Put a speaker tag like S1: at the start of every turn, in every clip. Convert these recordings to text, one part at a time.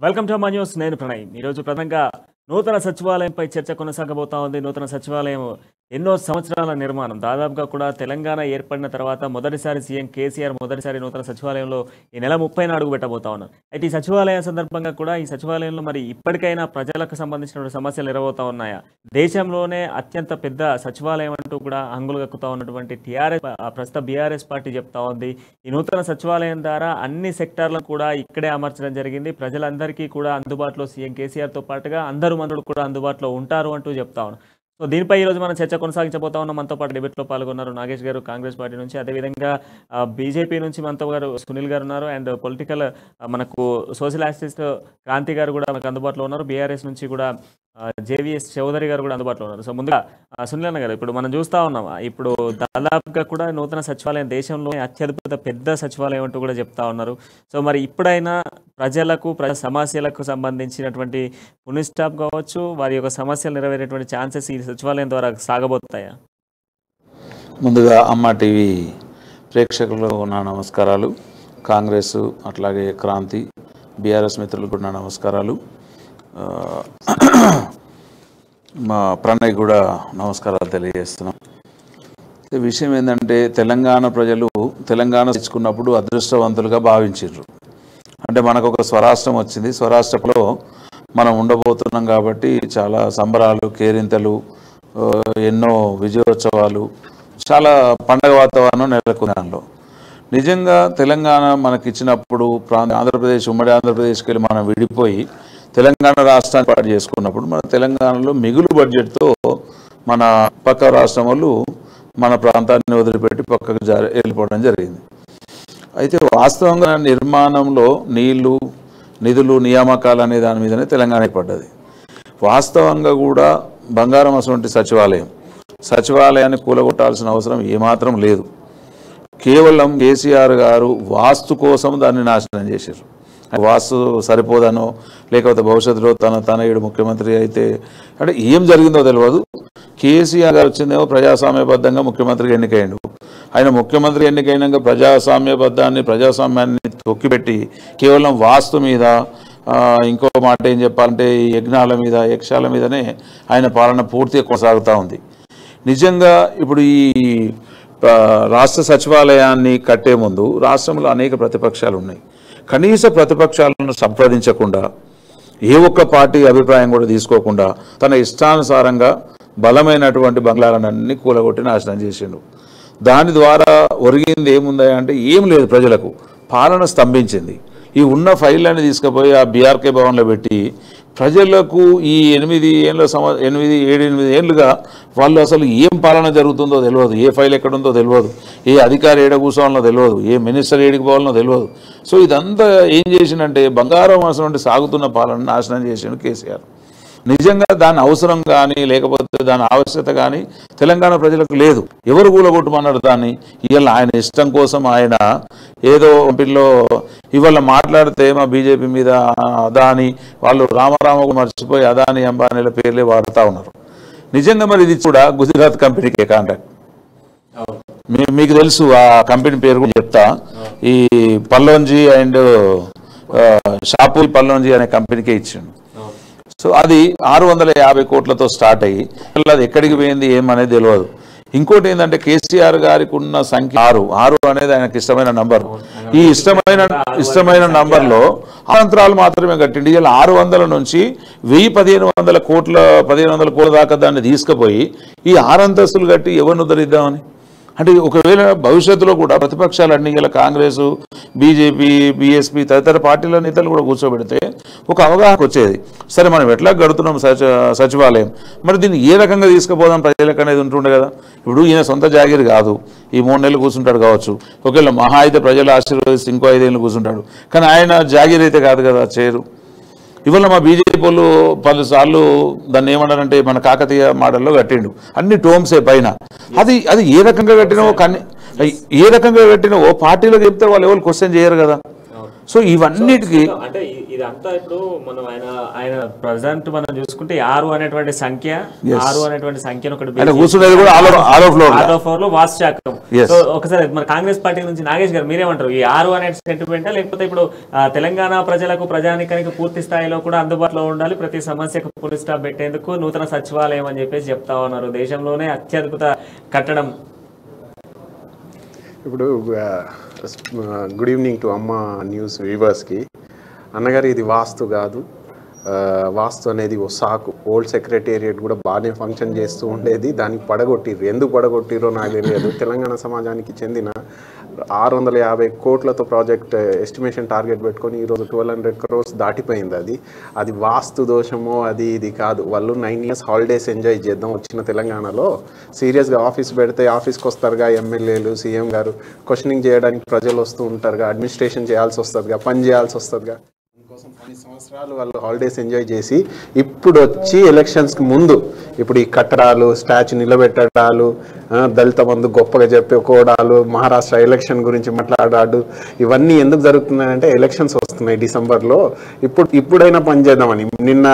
S1: Welcome to మా news నేను ప్రణయ్ ఈరోజు ప్రధానంగా నూతన సచివాలయంపై చర్చ కొనసాగబోతా ఉంది నూతన సచివాలయం ఎన్నో సంవత్సరాల నిర్మాణం దాదాపుగా కూడా తెలంగాణ ఏర్పడిన తర్వాత మొదటిసారి సీఎం కేసీఆర్ మొదటిసారి నూతన సచివాలయంలో ఈ నెల ముప్పై అడుగు పెట్టబోతా ఉన్నారు అయితే ఈ సచివాలయం సందర్భంగా కూడా ఈ సచివాలయంలో మరి ఇప్పటికైనా ప్రజలకు సంబంధించిన సమస్యలు ఎరబోతా ఉన్నాయా దేశంలోనే అత్యంత పెద్ద సచివాలయం అంటూ కూడా హంగులు గక్కుతా ఉన్నటువంటి టీఆర్ఎస్ ప్రస్తుత బీఆర్ఎస్ పార్టీ చెప్తా ఉంది ఈ నూతన సచివాలయం ద్వారా అన్ని సెక్టార్లను కూడా ఇక్కడే అమర్చడం జరిగింది ప్రజలందరికీ కూడా అందుబాటులో సీఎం కేసీఆర్ తో పాటుగా అందరూ మంత్రులు కూడా అందుబాటులో ఉంటారు అంటూ చెప్తా ఉన్నారు సో దీనిపై ఈరోజు మనం చర్చ కొనసాగించబోతా ఉన్నాం మనతో పాటు డిబేట్లో పాల్గొన్నారు నాగేష్ గారు కాంగ్రెస్ పార్టీ నుంచి అదేవిధంగా బీజేపీ నుంచి మనతో గారు సునీల్ గారు ఉన్నారు అండ్ పొలిటికల్ మనకు సోషల్ యాక్టివిస్ట్ క్రాంతి గారు కూడా మనకు అందుబాటులో ఉన్నారు బీఆర్ఎస్ నుంచి కూడా జేవిఎస్ చౌదరి గారు కూడా అందుబాటులో ఉన్నారు సో ముందుగా ఆ, సునీల్ అన్న గారు ఇప్పుడు మనం చూస్తా ఉన్నాం ఇప్పుడు దాదాపుగా కూడా నూతన సచివాలయం దేశంలో అత్యద్భుత పెద్ద సచివాలయం అంటూ కూడా చెప్తా ఉన్నారు సో మరి ఇప్పుడైనా ప్రజలకు ప్రజా సమస్యలకు సంబంధించినటువంటి పునిస్టాప్ కావచ్చు వారి యొక్క సమస్యలు నెరవేరేటువంటి ఛాన్సెస్ ఈ సచివాలయం ద్వారా సాగబోతాయా
S2: ముందుగా అమ్మ టీవీ ప్రేక్షకులకు నా నమస్కారాలు కాంగ్రెస్ అట్లాగే క్రాంతి బీఆర్ఎస్ మిత్రులకు కూడా నా నమస్కారాలు ఆ, మా ప్రణయ్ కూడా నమస్కారాలు తెలియజేస్తున్నాం ఈ విషయం ఏంటంటే తెలంగాణ ప్రజలు తెలంగాణ తెచ్చుకున్నప్పుడు అదృష్టవంతులుగా భావించారు అంటే మనకు ఒక స్వరాష్ట్రం వచ్చింది స్వరాష్ట్రంలో మనం ఉండబోతున్నాం కాబట్టి చాలా సంబరాలు కేరింతలు ఆ, ఎన్నో విజయోత్సవాలు చాలా పండగ వాతావరణం నెలకొంది దానిలో నిజంగా తెలంగాణ మనకి ఇచ్చినప్పుడు ప్రాంత ఆంధ్రప్రదేశ్ ఉమ్మడి ఆంధ్రప్రదేశ్కి వెళ్ళి మనం విడిపోయి తెలంగాణ రాష్ట్రాన్ని పాటు చేసుకున్నప్పుడు మన తెలంగాణలో మిగులు బడ్జెట్తో మన పక్క రాష్ట్రం వాళ్ళు మన ప్రాంతాన్ని వదిలిపెట్టి పక్కకు జారి వెళ్ళిపోవడం జరిగింది అయితే వాస్తవంగా నిర్మాణంలో నీళ్లు నిధులు నియామకాలు అనే దాని మీదనే తెలంగాణ పడ్డది వాస్తవంగా కూడా బంగారం అటువంటి సచివాలయం సచివాలయాన్ని కూలగొట్టాల్సిన అవసరం ఏమాత్రం లేదు కేవలం కేసీఆర్ గారు వాస్తు కోసం దాన్ని నాశనం చేశారు వాస్తు సరిపోదనో లేకపోతే భవిష్యత్తులో తన తనయుడు ముఖ్యమంత్రి అయితే అంటే ఏం జరిగిందో తెలియదు కేసీఆర్ గారు వచ్చిందేమో ప్రజాస్వామ్యబద్ధంగా ముఖ్యమంత్రిగా ఎన్నికయ్యాడు ఆయన ముఖ్యమంత్రి ఎన్నికైనాక ప్రజాస్వామ్యబద్ధాన్ని ప్రజాస్వామ్యాన్ని తొక్కిపెట్టి కేవలం వాస్తు మీద ఆ, ఇంకో మాట ఏం చెప్పాలంటే ఈ యజ్ఞాల మీద యక్షాల మీదనే ఆయన పాలన పూర్తిగా కొనసాగుతూ ఉంది నిజంగా ఇప్పుడు ఈ ఆ, రాష్ట్ర సచివాలయాన్ని కట్టే ముందు రాష్ట్రంలో అనేక ప్రతిపక్షాలు ఉన్నాయి కనీస ప్రతిపక్షాలను సంప్రదించకుండా ఏ ఒక్క పార్టీ అభిప్రాయం కూడా తీసుకోకుండా తన ఇష్టానుసారంగా బలమైనటువంటి బంగ్లాలన్నీ కూలగొట్టి నాశనం చేసిండు దాని ద్వారా ఒరిగింది ఏముందా అంటే ఏం లేదు ప్రజలకు పాలన స్తంభించింది ఈ ఉన్న ఫైళ్ళని తీసుకుపోయి ఆ బీఆర్కే భవన్లో పెట్టి ప్రజలకు ఈ ఎనిమిది ఏళ్ళ సమ ఎనిమిది ఏడు ఎనిమిది ఏళ్ళుగా వాళ్ళు అసలు ఏం పాలన జరుగుతుందో తెలియదు ఏ ఫైల్ ఎక్కడుందో తెలియదు ఏ అధికారి ఏడ కూర్చోవాలనో తెలియదు ఏ మినిస్టర్ ఏడికి పోవాలనో తెలియదు సో ఇదంతా ఏం చేసిందంటే బంగారం అసలు సాగుతున్న పాలన నాశనం చేసిండు కేసీఆర్ నిజంగా దాని అవసరం కానీ లేకపోతే దాని ఆవశ్యకత కానీ తెలంగాణ ప్రజలకు లేదు ఎవరు కూలగొట్టమన్నాడు దాన్ని ఇవాళ ఆయన ఇష్టం కోసం ఆయన ఏదో పిల్లో ఇవాళ మాట్లాడితే మా బీజేపీ మీద అదాని వాళ్ళు రామరామకు మర్చిపోయి అదాని అంబానీల పేర్లే వాడుతూ ఉన్నారు నిజంగా మరి ఇది కూడా గుజరాత్ కంపెనీకే కాంటాక్ట్ మీ- మీకు తెలుసు ఆ కంపెనీ పేరు కూడా చెప్తా ఈ పల్లోంజీ అండ్ షాపూర్ పల్లోంజీ అనే కంపెనీకే ఇచ్చిండు సో అది ఆరు వందల యాభై కోట్లతో స్టార్ట్ అయ్యి మళ్ళీ అది ఎక్కడికి పోయింది ఏమనేది తెలియదు ఇంకోటి ఏంటంటే కేసీఆర్ గారికి ఉన్న సంఖ్య ఆరు ఆరు అనేది ఆయనకి ఇష్టమైన నంబర్ ఈ ఇష్టమైన ఇష్టమైన నంబర్లో ఆంతరాలు మాత్రమే కట్టిండి ఇలా ఆరు వందల నుంచి వెయ్యి పదిహేను వందల కోట్ల పదిహేను వందల కోట్ల దాకా దాన్ని తీసుకుపోయి ఈ ఆరు అంతస్తులు కట్టి ఎవరిని ఉద్ధరిద్దామని అంటే ఒకవేళ భవిష్యత్తులో కూడా ప్రతిపక్షాలన్నీ ఇలా కాంగ్రెస్ బీజేపీ బీఎస్పీ తదితర పార్టీల నేతలు కూడా కూర్చోబెడితే ఒక అవగాహన వచ్చేది సరే మనం ఎట్లా గడుతున్నాం సచ సచివాలయం మరి దీన్ని ఏ రకంగా తీసుకుపోదాం ప్రజలకు అనేది ఉంటుండే కదా ఇప్పుడు ఈయన సొంత జాగిరి కాదు ఈ మూడు నెలలు కూర్చుంటాడు కావచ్చు ఒకవేళ మహా అయితే ప్రజలు ఆశీర్వదిస్తే ఇంకో ఐదేళ్ళు కూర్చుంటాడు కానీ ఆయన జాగిరి అయితే కాదు కదా చేరు ఇవాళ మా బీజేపీ వాళ్ళు పలుసార్లు దాన్ని ఏమన్నారంటే మన కాకతీయ మోడల్లో కట్టిండు అన్ని టోమ్సే పైన అది అది ఏ రకంగా కట్టినవో కన్ని ఏ రకంగా కట్టినవో పార్టీలో చెప్తే వాళ్ళు ఎవరు క్వశ్చన్ చేయరు కదా సో ఇవన్నిటికీ
S1: అంటే ఇదంతా ఇప్పుడు మనం ఆయన ఆయన ప్రజెంట్ మనం చూసుకుంటే ఆరు అనేటువంటి సంఖ్య ఆరు అనేటువంటి సంఖ్యను ఒకటి
S2: అంటే కూర్చునేది కూడా all over all over floor
S1: ఆరో ఫ్లోర్ లో వాస్తు శాఖం
S2: Yes.
S1: సో ఒకసారి మన కాంగ్రెస్ పార్టీ నుంచి నాగేష్ గారు మీరేమంటారు ఈ ఆరు అనే సెంటిమెంటా లేకపోతే ఇప్పుడు ఆ, తెలంగాణ ప్రజలకు ప్రజానికానికి పూర్తి స్థాయిలో కూడా అందుబాటులో ఉండాలి ప్రతి సమస్యకు పులి స్టాప్ పెట్టేందుకు నూతన సచివాలయం అని చెప్పేసి చెప్తా ఉన్నారు దేశంలోనే అత్యద్భుత కట్టడం
S3: ఇప్పుడు good evening to Amma news వ్యూవర్స్కి అన్నగారు ఇది వాస్తు కాదు ఆ, వాస్తు అనేది ఓ సాకు ఓల్డ్ సెక్రటేరియట్ కూడా బాగానే ఫంక్షన్ చేస్తూ ఉండేది దానికి పడగొట్టిర్రు ఎందుకు పడగొట్టిరో నాకు తెలియదు తెలంగాణ సమాజానికి చెందిన ఆరు వందల యాభై కోట్లతో ప్రాజెక్ట్ ఎస్టిమేషన్ టార్గెట్ పెట్టుకొని ఈరోజు ట్వెల్వ్ హండ్రెడ్ క్రోర్స్ దాటిపోయింది అది అది వాస్తు దోషమో అది ఇది కాదు వాళ్ళు నైన్ ఇయర్స్ హాలిడేస్ ఎంజాయ్ చేద్దాం వచ్చిన తెలంగాణలో సీరియస్గా ఆఫీస్ పెడితే ఆఫీస్కి వస్తారుగా ఎమ్మెల్యేలు సీఎం గారు క్వశ్చనింగ్ చేయడానికి ప్రజలు వస్తూ ఉంటారుగా అడ్మినిస్ట్రేషన్ చేయాల్సి వస్తుందిగా పని చేయాల్సి వస్తుందిగా అందుకోసం పది సంవత్సరాలు వాళ్ళు హాలిడేస్ ఎంజాయ్ చేసి ఇప్పుడు వచ్చి ఎలక్షన్స్కి ముందు ఇప్పుడు ఈ కట్టడాలు స్టాచ్యూ నిలబెట్టడాలు ఆ, దళిత బంధు గొప్పగా చెప్పుకోవడాలు మహారాష్ట్ర ఎలక్షన్ గురించి మాట్లాడాడు ఇవన్నీ ఎందుకు జరుగుతున్నాయంటే ఎలక్షన్స్ వస్తున్నాయి డిసెంబర్లో ఇప్పుడు ఇప్పుడైనా పని చేద్దామని నిన్న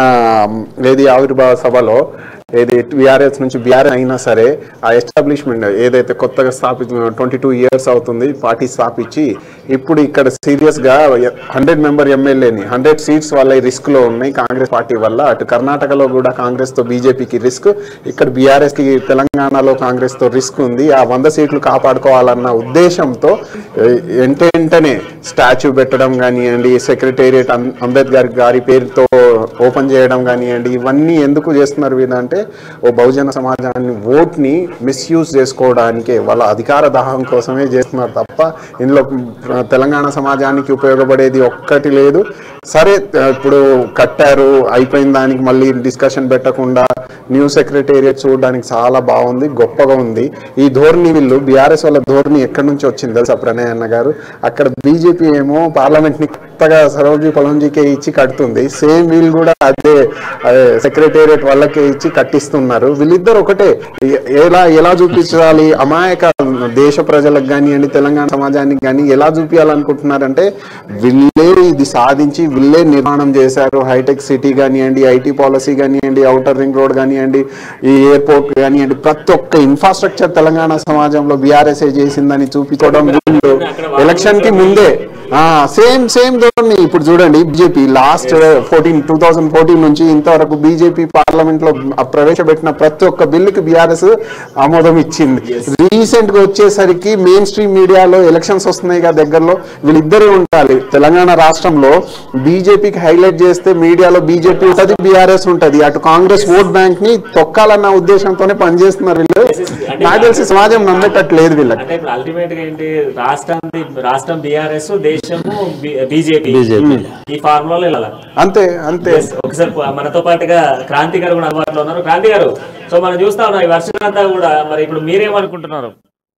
S3: ఏది ఆవిర్భావ సభలో ఏది బీఆర్ఎస్ నుంచి బీఆర్ఎస్ అయినా సరే ఆ ఎస్టాబ్లిష్మెంట్ ఏదైతే కొత్తగా స్థాపించిన ట్వంటీ టూ ఇయర్స్ అవుతుంది పార్టీ స్థాపించి ఇప్పుడు ఇక్కడ సీరియస్గా హండ్రెడ్ మెంబర్ ఎమ్మెల్యేని హండ్రెడ్ సీట్స్ వాళ్ళ రిస్క్లో ఉన్నాయి కాంగ్రెస్ పార్టీ వల్ల అటు కర్ణాటకలో కూడా కాంగ్రెస్తో బీజేపీకి రిస్క్ ఇక్కడ బీఆర్ఎస్కి తెలంగాణలో కాంగ్రెస్తో రిస్క్ ఉంది ఆ వంద సీట్లు కాపాడుకోవాలన్న ఉద్దేశంతో ఏ- వెంటనే స్టాచ్యూ పెట్టడం కానివ్వండి సెక్రటేరియట్ అంబేద్కర్ గారి పేరుతో ఓపెన్ చేయడం కానివ్వండి ఇవన్నీ ఎందుకు చేస్తున్నారు వీళ్ళంటే ఓ బహుజన సమాజాన్ని ఓట్ని మిస్యూజ్ చేసుకోవడానికే వాళ్ళ అధికార దాహం కోసమే చేస్తున్నారు తప్ప ఇందులో మ్, తెలంగాణ సమాజానికి ఉపయోగపడేది ఒక్కటి లేదు సరే ఇప్పుడు కట్టారు అయిపోయిన దానికి మళ్ళీ డిస్కషన్ పెట్టకుండా న్యూ సెక్రటేరియట్ చూడడానికి చాలా బాగుంది గొప్పగా ఉంది ఈ ధోరణి వీళ్ళు బీఆర్ఎస్ వాళ్ళ ధోరణి ఎక్కడి నుంచి వచ్చింది తెలుసా ప్రణయ్ అన్న గారు అక్కడ బీజేపీ ఏమో పార్లమెంట్ ని కొత్తగా సరోజీ పొలంజీకే ఇచ్చి కడుతుంది సేమ్ వీళ్ళు కూడా అదే సెక్రటేరియట్ వాళ్ళకే ఇచ్చి కట్టిస్తున్నారు వీళ్ళిద్దరు ఒకటే ఎ- ఎలా ఎలా చూపించాలి అమాయక దేశ ప్రజలకు కానివ్వండి తెలంగాణ సమాజానికి కానీ ఎలా చూపించాలనుకుంటున్నారంటే వీళ్ళే ఇది సాధించి వీళ్ళే నిర్మాణం చేశారు హైటెక్ సిటీ కానివ్వండి ఐటీ పాలసీ కానివ్వండి అవుటర్ రింగ్ రోడ్ కానివ్వండి ఈ ఎయిర్పోర్ట్ కానివ్వండి ప్రతి ఒక్క ఇన్ఫ్రాస్ట్రక్చర్ తెలంగాణ సమాజంలో బీఆర్ఎస్ చేసిందని చూపించడం వీళ్ళు ఎలక్షన్ కి ముందే సేమ్ సేమ్ ధోరణి ఇప్పుడు చూడండి BJP last fourteen two thousand fourteen నుంచి ఇంతవరకు బీజేపీ పార్లమెంట్ లో ప్రవేశపెట్టిన ప్రతి ఒక్క బిల్లుకి బీఆర్ఎస్ ఆమోదం ఇచ్చింది రీసెంట్ గా వచ్చేసరికి మెయిన్ స్ట్రీమ్ మీడియాలో ఎలక్షన్స్ వస్తున్నాయి కదా దగ్గరలో వీళ్ళిద్దరే ఉండాలి తెలంగాణ రాష్ట్రంలో బీజేపీకి హైలైట్ చేస్తే మీడియాలో బీజేపీ ఉంటది బీఆర్ఎస్ ఉంటది అటు కాంగ్రెస్ ఓట్ బ్యాంక్ ని తొక్కాలన్న ఉద్దేశంతోనే పనిచేస్తున్నారు వీళ్ళు నాకు తెలిసి సమాజం నమ్మేటట్టు లేదు వీళ్ళకి
S1: అంటే ఇప్పుడు అల్టిమేట్ గా ఏంటి రాష్ట్రం రాష్ట్రం బీఆర్ఎస్ దేశము బీజేపీ ఈ ఫార్ములాలో వెళ్ళాలి
S3: అంతే అంతే
S1: ఒకసారి ప- మనతో పాటుగా క్రాంతి గారు కూడా అందుబాటులో ఉన్నారు క్రాంతి గారు సో మనం చూస్తా ఉన్నాం ఈ వర్షం అంతా కూడా మరి ఇప్పుడు మీరేమనుకుంటున్నారు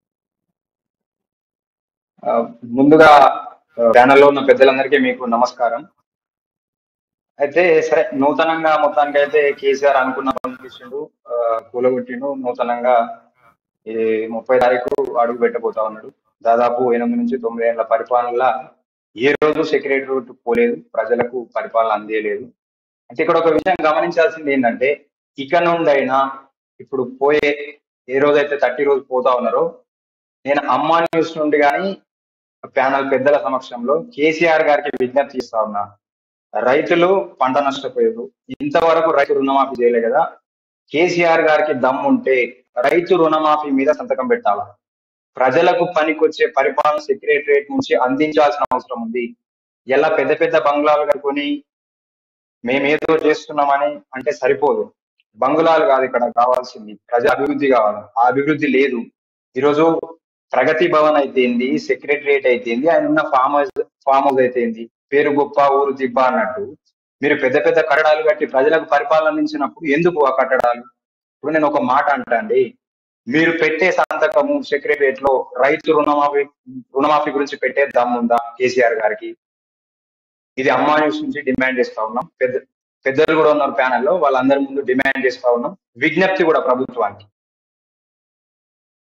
S4: ఆ, ముందుగా ప్యానల్లో ఉన్న పెద్దలందరికీ మీకు నమస్కారం అయితే సరే నూతనంగా మొత్తానికి అయితే కేసీఆర్ అనుకున్న పనులు చేసిండు ఆ, కూలగొట్టిండు నూతనంగా ఈ ముప్పై తారీఖు అడుగు పెట్టబోతా ఉన్నాడు దాదాపు ఎనిమిది నుంచి తొమ్మిది ఏళ్ల పరిపాలనలో ఏ రోజు సెక్రటరీ పోలేదు ప్రజలకు పరిపాలన అందేయలేదు అయితే ఇక్కడ ఒక విషయం గమనించాల్సింది ఏంటంటే ఇక నుండైనా ఇప్పుడు పోయే ఏ రోజైతే థర్టీ రోజు పోతా ఉన్నారో నేను అమ్మా న్యూస్ నుండి కానీ ప్యానల్ పెద్దల సమక్షంలో కేసీఆర్ గారికి విజ్ఞప్తి చేస్తా ఉన్నా రైతులు పంట నష్టపోయారు ఇంతవరకు రైతు రుణమాఫీ చేయలే కదా కేసీఆర్ గారికి దమ్ము ఉంటే రైతు రుణమాఫీ మీద సంతకం పెట్టాలా ప్రజలకు పనికొచ్చే పరిపాలన సెక్రటరియట్ నుంచి అందించాల్సిన అవసరం ఉంది ఎలా పెద్ద పెద్ద బంగ్లాలు కట్టుకొని మేమేదో చేస్తున్నామని అంటే సరిపోదు బంగ్లాలు కాదు ఇక్కడ కావాల్సింది ప్రజా అభివృద్ధి కావాలి ఆ అభివృద్ధి లేదు ఈరోజు ప్రగతి భవన్ అయితేంది సెక్రటరియట్ అయితేంది ఆయన ఉన్న ఫామ్ హౌస్ ఫామ్ హౌస్ అయితేంది పేరు గొప్ప ఊరు దిబ్బ అన్నట్టు మీరు పెద్ద పెద్ద కట్టడాలు కట్టి ప్రజలకు పరిపాలన అందించినప్పుడు ఎందుకు ఆ కట్టడాలు ఇప్పుడు నేను ఒక మాట అంటా అండి మీరు పెట్టే సంతకము సెక్రటరియట్ లో రైతు రుణమాఫీ రుణమాఫీ గురించి పెట్టే దమ్ముందా కేసీఆర్ గారికి ఇది అమ్మా న్యూస్ నుంచి డిమాండ్ చేస్తా ఉన్నాం పెద్ద పెద్దలు కూడా ఉన్నారు ప్యానెల్ లో వాళ్ళందరి ముందు డిమాండ్ చేస్తా ఉన్నాం విజ్ఞప్తి కూడా ప్రభుత్వానికి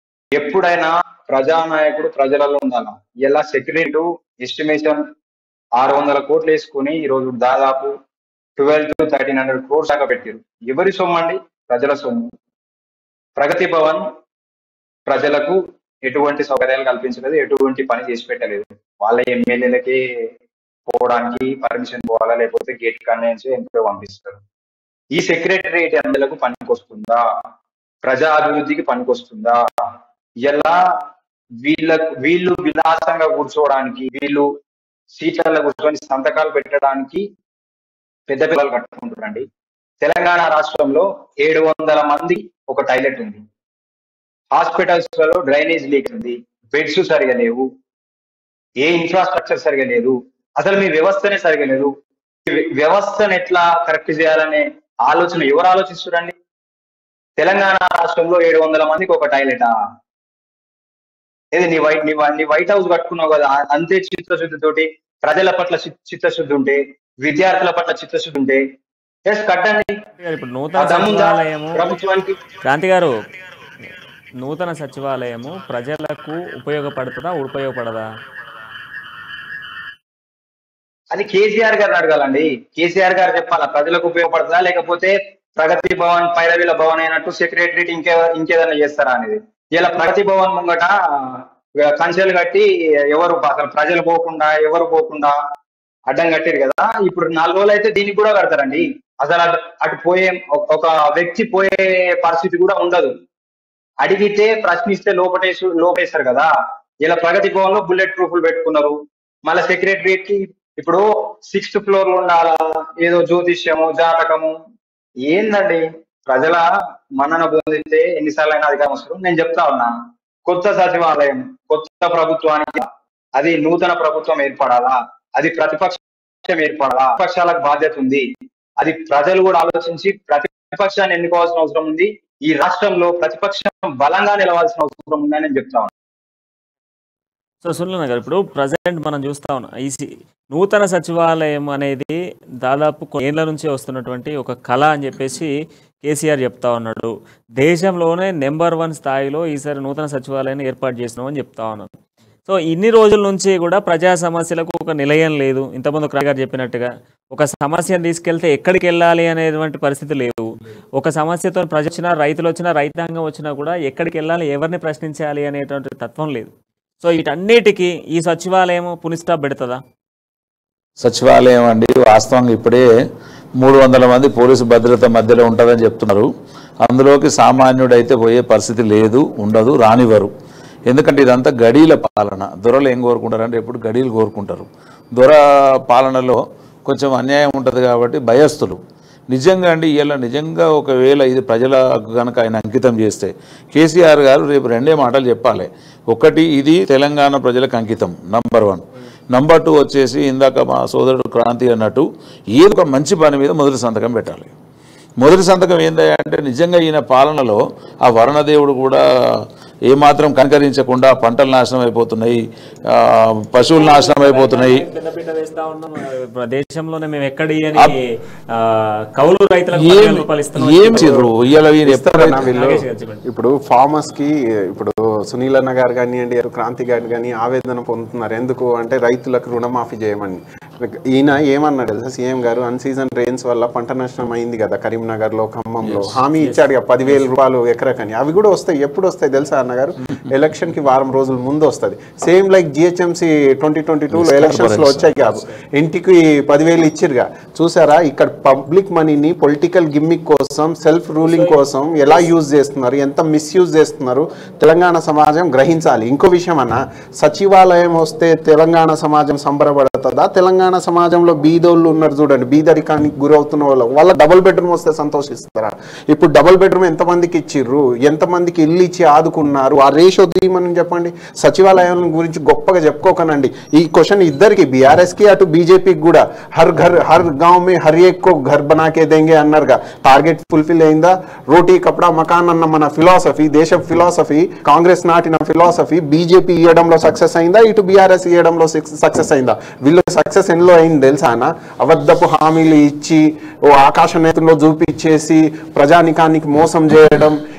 S4: ఎప్పుడైనా ప్రజానాయకుడు ప్రజలలో ఉండాలి ఎలా సెక్రటరీ ఎస్టిమేషన్ ఆరు వందల కోట్లు వేసుకుని ఈ రోజు దాదాపు twelve to thirteen hundred crores దాకా పెట్టారు ఎవరి సొమ్ము అండి ప్రజల సొమ్ము ప్రగతి భవన్ ప్రజలకు ఎటువంటి సౌకర్యాలు కల్పించలేదు ఎటువంటి పని చేసి పెట్టలేదు వాళ్ళ ఎమ్మెల్యేలకి పోవడానికి పర్మిషన్ పోవాలా లేకపోతే గేట్ కన్వెన్స్ ఎంతో పంపిస్తారు ఈ సెక్రటరియట్ అందులకు పనికొస్తుందా ప్రజా అభివృద్ధికి పనికొస్తుందా ఇలా వీళ్ళకు వీళ్ళు విలాసంగా కూర్చోవడానికి వీళ్ళు సీట్లలో కూర్చొని సంతకాలు పెట్టడానికి పెద్ద పిల్లలు కట్టుకుంటారండి తెలంగాణ రాష్ట్రంలో ఏడు వందల మంది ఒక టాయిలెట్ ఉంది హాస్పిటల్స్ లలో డ్రైనేజ్ లీక్ ఉంది బెడ్స్ సరిగా లేవు ఏ ఇన్ఫ్రాస్ట్రక్చర్ సరిగా లేదు అసలు మీ వ్యవస్థనే సరిగా లేదు ఈ వ్య- వ్యవస్థను ఎట్లా కరెక్ట్ చేయాలనే ఆలోచన ఎవరు ఆలోచిస్తున్నారండి తెలంగాణ రాష్ట్రంలో ఏడు వందల మందికి ఒక టాయిలెటా ఏది నీ వైట్ నీ వై- నీ వైట్ హౌస్ కట్టుకున్నావు కదా ఆ- అంతే చిత్తశుద్ధితోటి ప్రజల పట్ల చి- చిత్తశుద్ధి ఉంటే విద్యార్థుల పట్ల చిత్తశుద్ధి ఉంటే ఎస్ కట్టండి
S1: ఇప్పుడు
S4: ఆ
S1: నూతన
S4: దమ్ముందా
S1: సచివాలయము
S4: ప్రభుత్వానికి
S1: క్రాంతి గారు నూతన సచివాలయము ప్రజలకు ఉపయోగపడుతుందా ఉపయోగపడదా
S4: అది కేసీఆర్ గారిని అడగాలండి కేసీఆర్ గారు చెప్పాలా ప్రజలకు ఉపయోగపడుతుందా లేకపోతే ప్రగతి భవన్ పైరవీల భవన్ అయినట్టు సెక్రటరీ ఇంకే ఇంకేదైనా చేస్తారా అనేది ఇలా ప్రగతి భవన్ ముంగట ఆ, కంచెలు కట్టి ఎవరు అసలు ప్రజలు పోకుండా ఎవరు పోకుండా అడ్డం కట్టారు కదా ఇప్పుడు నాలుగు రోజులు అయితే దీనికి కూడా కడతారండి అసలు అటు అటు పోయే ఒక- ఒక వ్యక్తి పోయే పరిస్థితి కూడా ఉండదు అడిగితే ప్రశ్నిస్తే లోపటేసు లోపేస్తారు కదా ఇలా ప్రగతి భవన్ లో బుల్లెట్ ప్రూఫ్లు పెట్టుకున్నారు మళ్ళీ సెక్రటరియట్ కి ఇప్పుడు సిక్స్త్ ఫ్లోర్ లో ఉండాలా ఏదో జ్యోతిష్యము జాతకము ఏందండి ప్రజల మన్నన పొందితే ఎన్నిసార్లు అయినా అధికారం వస్తారు నేను చెప్తా ఉన్నా కొత్త సచివాలయం కొత్త ప్రభుత్వానికి అది నూతన ప్రభుత్వం ఏర్పడాలా అది ప్రతిపక్షం ఏర్పడాలా ప్రతిపక్షాలకు బాధ్యత ఉంది అది ప్రజలు కూడా ఆలోచించి ప్రతిపక్షాన్ని ఎన్నుకోవాల్సిన అవసరం ఉంది ఈ రాష్ట్రంలో ప్రతిపక్షం బలంగా నిలవాల్సిన అవసరం ఉందని నేను చెప్తా ఉన్నాను
S1: సో సునీల్ గారు ఇప్పుడు ప్రజెంట్ మనం చూస్తా ఉన్నాం ఈ సి- నూతన సచివాలయం అనేది దాదాపు కొన్ని ఏళ్ల నుంచి వస్తున్నటువంటి ఒక కళ అని చెప్పేసి కేసీఆర్ చెప్తా ఉన్నాడు దేశంలోనే నెంబర్ వన్ స్థాయిలో ఈసారి నూతన సచివాలయాన్ని ఏర్పాటు చేసినామని చెప్తా ఉన్నాడు సో ఇన్ని రోజుల నుంచి కూడా ప్రజా సమస్యలకు ఒక నిలయం లేదు ఇంతకుముందు క్రాంతి గారు చెప్పినట్టుగా ఒక సమస్యను తీసుకెళ్తే ఎక్కడికి వెళ్ళాలి అనేటువంటి పరిస్థితి లేదు ఒక సమస్యతో ప్రజలు వచ్చినా రైతులు వచ్చినా రైతాంగం వచ్చినా కూడా ఎక్కడికి వెళ్ళాలి ఎవరిని ప్రశ్నించాలి అనేటువంటి తత్వం లేదు సో వీటన్నిటికీ ఈ సచివాలయం పునిస్టాప్ పెడుతుందా
S2: సచివాలయం అండి వాస్తవంగా ఇప్పుడే మూడు వందల మంది పోలీసు భద్రత మధ్యలో ఉంటుందని చెప్తున్నారు అందులోకి సామాన్యుడైతే పోయే పరిస్థితి లేదు ఉండదు రానివ్వరు ఎందుకంటే ఇదంతా గడీల పాలన దొరలు ఏం కోరుకుంటారంటే ఎప్పుడు గడీలు కోరుకుంటారు దొర పాలనలో కొంచెం అన్యాయం ఉంటుంది కాబట్టి భయస్థులు నిజంగా అండి ఇలా నిజంగా ఒకవేళ ఇది ప్రజలకు కనుక ఆయన అంకితం చేస్తే కేసీఆర్ గారు రేపు రెండే మాటలు చెప్పాలి ఒకటి ఇది తెలంగాణ ప్రజలకు అంకితం నంబర్ వన్ నంబర్ టూ వచ్చేసి ఇందాక మా సోదరుడు క్రాంతి అన్నట్టు ఏదో ఒక మంచి పని మీద మొదటి సంతకం పెట్టాలి మొదటి సంతకం ఏందయ్యా అంటే నిజంగా ఈయన పాలనలో ఆ వరుణదేవుడు కూడా ఏమాత్రం కనికరించకుండా పంటలు నాశనం అయిపోతున్నాయి ఆ, పశువులు నాశనం అయిపోతున్నాయి
S1: పెద్దపీట వేస్తా ఉన్నాం ఆ, దేశంలోనే మేము ఎక్కడి అని ఆ, కౌలు రైతులకు పదివేల
S2: ఏం
S1: రూపాయలు ఇస్తున్నాం
S2: ఏం చేయరు ఇవాళ వీరు
S3: ఇస్తారన్న
S2: ఎప్పుడైతే
S3: వీళ్ళు
S1: నాగేష్ గారు చెప్పండి.
S3: ఇప్పుడు ఫార్మర్స్ కి ఇప్పుడు సునీల్ అన్న గారు కానివ్వండి క్రాంతి గారు కానీ ఆవేదన పొందుతున్నారు ఎందుకు అంటే రైతులకు రుణమాఫీ చేయమని ఈయన ఏమన్నాడు తెలుసా సీఎం గారు అన్ సీజన్ రెయిన్స్ వల్ల పంట నష్టం అయింది కదా కరీంనగర్ లో ఖమ్మంలో హామీ ఇచ్చాడు కదా పదివేల రూపాయలు ఎకరకని అవి కూడా వస్తాయి ఎప్పుడు వస్తాయి తెలుసా అన్నగారు ఎలక్షన్ కి వారం రోజుల ముందు వస్తుంది same like GHMC twenty twenty two elections లో వచ్చాయి కాదు ఇంటికి పదివేలు ఇచ్చిరుగా చూసారా ఇక్కడ పబ్లిక్ మనీని పొలిటికల్ గిమ్మిక్ కోసం సెల్ఫ్ రూలింగ్ కోసం ఎలా యూజ్ చేస్తున్నారు ఎంత మిస్యూజ్ చేస్తున్నారు తెలంగాణ సమాజం గ్రహించాలి ఇంకో విషయం అన్న సచివాలయం వస్తే తెలంగాణ సమాజం సంబరపడుతుందా తెలంగాణ సమాజంలో బీదోళ్ళు ఉన్నారు చూడండి బీదరికానికి గురవుతున్న వాళ్ళు వాళ్ళ డబుల్ బెడ్రూమ్ వస్తే సంతోషిస్తారా ఇప్పుడు డబుల్ బెడ్రూమ్ ఎంతమందికి ఇచ్చిర్రు ఎంతమందికి ఇల్లు ఇచ్చి ఆదుకున్నారు ఆ రేషో తీయమని చెప్పండి సచివాలయం గురించి గొప్పగా చెప్పుకోకనండి ఈ క్వశ్చన్ ఇద్దరికి బీఆర్ఎస్ కి అటు బీజేపీకి కూడా హర్ ఘర్ హర్ గాంవ్ మే హర్ ఏక్ కో ఘర్ బనాకే దేంగే అన్నారుగా టార్గెట్ ఫుల్ఫిల్ అయిందా రోటీ కపడా మకాన్ అన్న మన ఫిలాసఫీ దేశ ఫిలాసఫీ కాంగ్రెస్ నాటిన ఫిలాసఫీ బీజేపీ ఇవ్వడంలో సక్సెస్ అయిందా ఇటు బీఆర్ఎస్ ఇవ్వడంలో సక్సెస్ అయిందా వీళ్ళు సక్సెస్ ఎన్నో అయింది తెలుసా అన్న అబద్ధపు హామీలు ఇచ్చి ఓ ఆకాశ నేతల్లో చూపించేసి ప్రజానికానికి మోసం చేయడం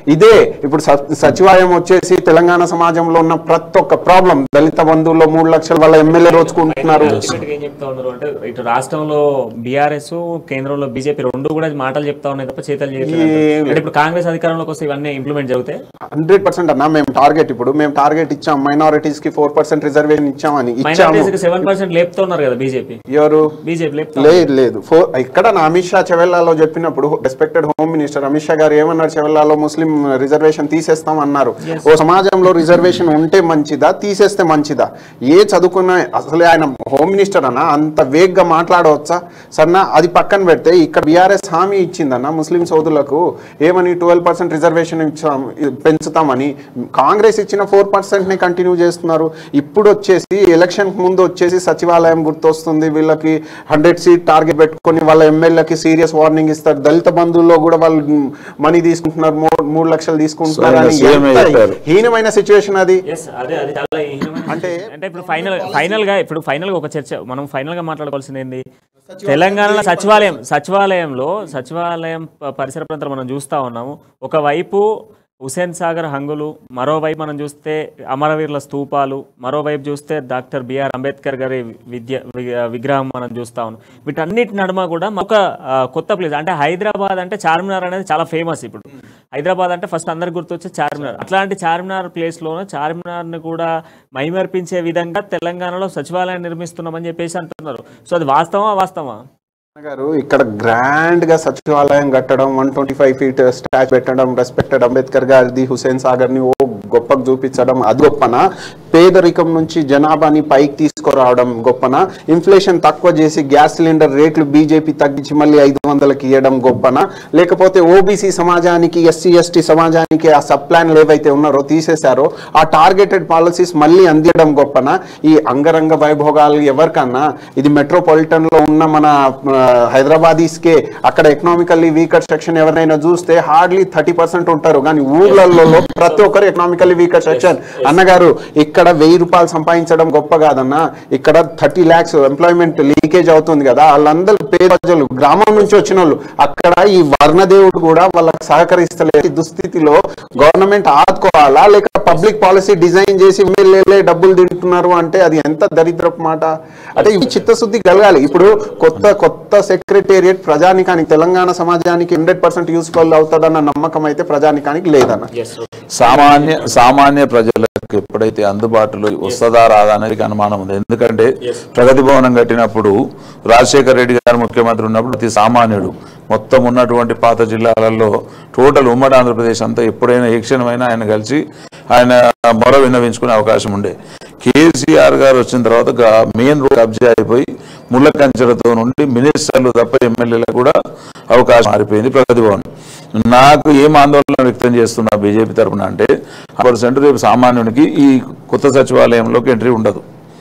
S3: ఇదే ఇప్పుడు స- సచివాలయం వచ్చేసి తెలంగాణ సమాజంలో ఉన్న ప్రతి ఒక్క ప్రాబ్లం దళిత బంధువుల్లో మూడు లక్షల వాళ్ళ ఎమ్మెల్యే రోజుకుంటున్నారు
S1: Ultimate గా ఏం చెప్తా ఉన్నారు అంటే ఇటు రాష్ట్రంలో బీఆర్ఎస్ కేంద్రంలో బీజేపీ రెండు కూడా మాటలు చెప్తా ఉన్నాయి తప్ప చేతలు చేయట్లేదు
S3: ఏం
S1: అంటే ఇప్పుడు కాంగ్రెస్ అధికారంలోకి వస్తే ఇవన్నీ ఇంప్లిమెంట్ జరుగుతాయి
S3: హండ్రెడ్ పర్సెంట్ అన్న మేము టార్గెట్ ఇప్పుడు మేము టార్గెట్ ఇచ్చాం మైనారిటీస్ కి ఫోర్ పర్సెంట్ రిజర్వేషన్ ఇచ్చామని ఇచ్చాము
S1: మైనార్టీస్కి సెవెన్ పర్సెంట్ లేపుతున్నారు కదా బీజేపీ
S3: ఎవరు
S1: బీజేపీ లేపుతా
S3: లేదు లేదు ఫోర్ ఇక్కడ నా అమిత్ షా చెవెల్లాలో చెప్పినప్పుడు respected home minister Amit Shah గారు ఏమన్నారు చెవెల్లాలో ముస్లిం రిజర్వేషన్ తీసేస్తాం అన్నారు ఓ సమాజంలో రిజర్వేషన్ ఉంటే మంచిదా తీసేస్తే మంచిదా ఏ చదువుకున్న అసలే ఆయన హోమ్ మినిస్టర్ అన్న అంత వేగ్గా మాట్లాడవచ్చా సన్న అది పక్కన పెడితే ఇక్కడ బీఆర్ఎస్ హామీ ఇచ్చిందన్న ముస్లిం సోదరులకు ఏమని ట్వెల్వ్ పర్సెంట్ రిజర్వేషన్ ఇచ్చాం పెంచుతామని కాంగ్రెస్ ఇచ్చిన ఫోర్ పర్సెంట్ ని కంటిన్యూ చేస్తున్నారు ఇప్పుడు వచ్చేసి ఎలక్షన్ ముందు వచ్చేసి సచివాలయం గుర్తొస్తుంది వీళ్ళకి హండ్రెడ్ సీట్ టార్గెట్ పెట్టుకొని వాళ్ళ ఎమ్మెల్యేకి సీరియస్ వార్నింగ్ ఇస్తారు దళిత బంధువుల్లో కూడా వాళ్ళు మనీ తీసుకుంటున్నారు మూడు మూడు లక్షలు తీసుకుంటున్నారు అని
S2: స్వయంగా సీఎం
S3: ఎంత
S2: చెప్పారు.
S3: హీనమైన సిచ్యువేషన్ అది
S1: ఎస్ అదే అది చాలా హీనమైన
S3: అంటే
S1: అంటే ఇప్పుడు ఫైనల్ ఫైనల్ గా ఇప్పుడు ఫైనల్ గా ఒక చర్చ మనం ఫైనల్ గా మాట్లాడుకోవాల్సింది ఏంది తెలంగాణలో సచివాలయం సచివాలయంలో సచివాలయం ప- పరిసర ప్రాంతాలు మనం చూస్తా ఉన్నాము ఒకవైపు హుసేన్ సాగర్ హంగులు మరోవైపు మనం చూస్తే అమరవీరుల స్తూపాలు మరోవైపు చూస్తే డాక్టర్ బిఆర్ అంబేద్కర్ గారి విద్య వి- విగ్రహం మనం చూస్తా ఉన్నాం వీటన్నిటి నడుమ కూడా ఒక ఆ, కొత్త ప్లేస్ అంటే హైదరాబాద్ అంటే చార్మినార్ అనేది చాలా ఫేమస్ ఇప్పుడు హైదరాబాద్ అంటే ఫస్ట్ అందరికి గుర్తొచ్చే చార్మినార్ అట్లాంటి చార్మినార్ ప్లేస్లోనే చార్మినార్ని కూడా మైమర్పించే విధంగా తెలంగాణలో సచివాలయం నిర్మిస్తున్నామని చెప్పేసి అంటున్నారు సో అది వాస్తవా వాస్తవా
S3: గారు ఇక్కడ గ్రాండ్ గా సచివాలయం కట్టడం one twenty five feet statue పెట్టడం రెస్పెక్టెడ్ అంబేద్కర్ గారిది హుసేన్ సాగర్ ని ఓ గొప్పగా చూపించడం అది గొప్పన పేదరికం నుంచి జనాభాని పైకి తీసుకురావడం గొప్పన ఇన్ఫ్లేషన్ తక్కువ చేసి గ్యాస్ సిలిండర్ రేట్లు బీజేపీ తగ్గించి మళ్ళీ ఐదు వందలకి ఇవ్వడం గొప్పన లేకపోతే ఓబీసీ సమాజానికి ఎస్సీ ఎస్టీ సమాజానికి ఆ సబ్ ప్లాన్లు ఏవైతే ఉన్నారో తీసేశారో ఆ టార్గెటెడ్ పాలసీస్ మళ్ళీ అందించడం గొప్పన ఈ అంగరంగ వైభోగాలు ఎవరికన్నా ఇది మెట్రోపాలిటన్ లో ఉన్న మన హైదరాబాదీస్ కే అక్కడ ఎకనామికల్లీ వీకర్ సెక్షన్ ఎవరైనా చూస్తే హార్డ్లీ థర్టీ పర్సెంట్ ఉంటారు కానీ ఊర్లలో ప్రతి ఒక్కరు ఎకనామికల్లీ వీకర్ సెక్షన్ అన్నగారు ఇక్కడ వెయ్యి రూపాయలు సంపాదించడం గొప్ప కాదన్న ఇక్కడ థర్టీ ల్యాక్స్ ఎంప్లాయ్మెంట్ లీకేజ్ అవుతుంది కదా వాళ్ళందరూ పేద ప్రజలు గ్రామం నుంచి వచ్చిన వాళ్ళు అక్కడ ఈ వర్ణదేవుడు కూడా వాళ్ళకి సహకరిస్తలేదు ఈ దుస్థితిలో గవర్నమెంట్ ఆదుకోవాలా లేక పబ్లిక్ పాలసీ డిజైన్ చేసి ఎమ్మెల్యేలే డబ్బులు తింటున్నారు అంటే అది ఎంత దరిద్రపు మాట అంటే ఈ చిత్తశుద్ధి కలగాలి ఇప్పుడు కొత్త కొత్త సెక్రటేరియట్ ప్రజానికానికి తెలంగాణ సమాజానికి హండ్రెడ్ పర్సెంట్ యూస్ఫుల్ అవుతుందన్న నమ్మకం అయితే ప్రజానికానికి లేదన్న
S2: సామాన్య సామాన్య ప్రజలకు ఎప్పుడైతే అందుబాటులో వస్తుందా రాదా అనేది అనుమానం ఉంది ఎందుకంటే ప్రగతి భవనం కట్టినప్పుడు రాజశేఖర రెడ్డి గారు ముఖ్యమంత్రి ఉన్నప్పుడు ప్రతి సామాన్యుడు మొత్తం ఉన్నటువంటి పాత జిల్లాలలో టోటల్ ఉమ్మడి ఆంధ్రప్రదేశ్ అంతా ఎప్పుడైనా ఏ క్షణమైనా ఆయన కలిసి ఆయన మొర విన్నవించుకునే అవకాశం ఉండే కేసీఆర్ గారు వచ్చిన తర్వాత మెయిన్ రోడ్ కబ్జా అయిపోయి ముళ్ళ కంచెలతో నుండి మినిస్టర్లు తప్ప ఎమ్మెల్యేలకు కూడా అవకాశం మారిపోయింది ప్రగతి భవన్ నాకు ఏం ఆందోళన వ్యక్తం చేస్తున్నా బీజేపీ తరఫున అంటే పర్సెంట్ రేపు సామాన్యునికి ఈ కొత్త సచివాలయంలోకి ఎంట్రీ ఉండదు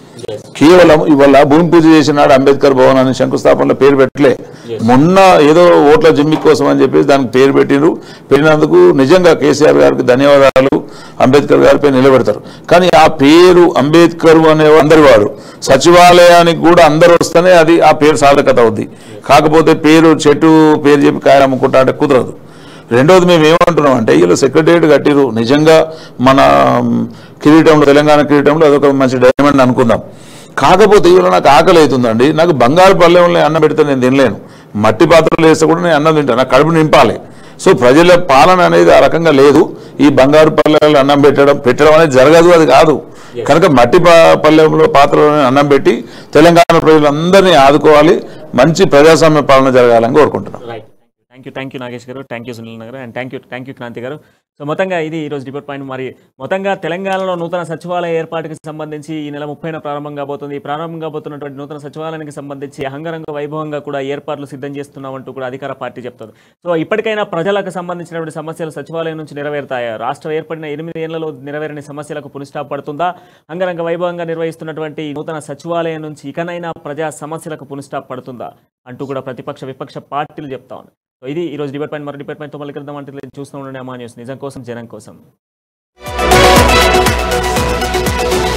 S2: కేవలం ఇవాళ భూమి పూజ చేసినాడు అంబేద్కర్ భవన్ అని శంకుస్థాపనలో పేరు పెట్టలే మొన్న ఏదో ఓట్ల జిమ్మి కోసం అని చెప్పేసి దానికి పేరు పెట్టిండ్రు పెట్టినందుకు నిజంగా కేసీఆర్ గారికి ధన్యవాదాలు అంబేద్కర్ గారిపై నిలబెడతారు కానీ ఆ పేరు అంబేద్కర్ అనే అందరి వాడు సచివాలయానికి కూడా అందరు వస్తేనే అది ఆ పేరు సార్థకత అవుద్ది కాకపోతే పేరు చెట్టు పేరు చెప్పి కాయలు అమ్ముకుంటా అంటే కుదరదు రెండోది మేము ఏమంటున్నాం అంటే వీళ్ళు సెక్రటరియట్ కట్టిరు నిజంగా మన మ్, కిరీటంలో తెలంగాణ కిరీటంలో అదొక మంచి డైమండ్ అనుకుందాం కాకపోతే ఇవాళ నాకు ఆకలి అవుతుందండి నాకు బంగారు పల్లెంలో అన్నం పెడితే నేను తినలేను మట్టి పాత్రలు వేస్తే కూడా నేను అన్నం తింటాను నాకు కడుపు నింపాలి సో ప్రజల పాలన అనేది ఆ రకంగా లేదు ఈ బంగారు పల్లెల్లో అన్నం పెట్టడం పెట్టడం అనేది జరగదు అది కాదు కనుక మట్టి పా- పల్లెంలో పాత్రలో అన్నం పెట్టి తెలంగాణ ప్రజలందరినీ ఆదుకోవాలి మంచి ప్రజాస్వామ్య పాలన జరగాలని కోరుకుంటున్నాం
S1: right thank you thank you Nagesh గారు థ్యాంక్ యూ సునీల్ గారు and thank you thank you Kranti గారు సో మొత్తంగా ఇది ఈ రోజు రిపోర్ట్ పాయింట్ మరి మొత్తంగా తెలంగాణలో నూతన సచివాలయ ఏర్పాటుకి సంబంధించి ఈ నెల ముప్పైన ప్రారంభం కాబోతుంది ఈ ప్రారంభం కాబోతున్నటువంటి నూతన సచివాలయానికి సంబంధించి అంగరంగ వైభవంగా కూడా ఏర్పాట్లు సిద్ధం చేస్తున్నామంటూ కూడా అధికార పార్టీ చెప్తుంది సో ఇప్పటికైనా ప్రజలకు సంబంధించినటువంటి సమస్యలు సచివాలయం నుంచి నెరవేరుతాయా రాష్ట్రం ఏర్పడిన ఎనిమిది ఏళ్లలో నెరవేరని సమస్యలకు పునిస్టాప్ పడుతుందా అంగరంగ వైభవంగా నిర్వహిస్తున్నటువంటి ఈ నూతన సచివాలయం నుంచి ఇకనైనా ప్రజా సమస్యలకు పునిస్టాప్ పడుతుందా అంటూ కూడా ప్రతిపక్ష విపక్ష పార్టీలు చెప్తా ఉన్నాయి సో ఇది ఈ రోజు డిబేట్ పాయింట్ మరి డిబేట్ పాయింట్తో మళ్ళీ కలుద్దాం అంటే చూస్తూ ఉండండి అమా న్యూస్ నిజం కోసం జనం కోసం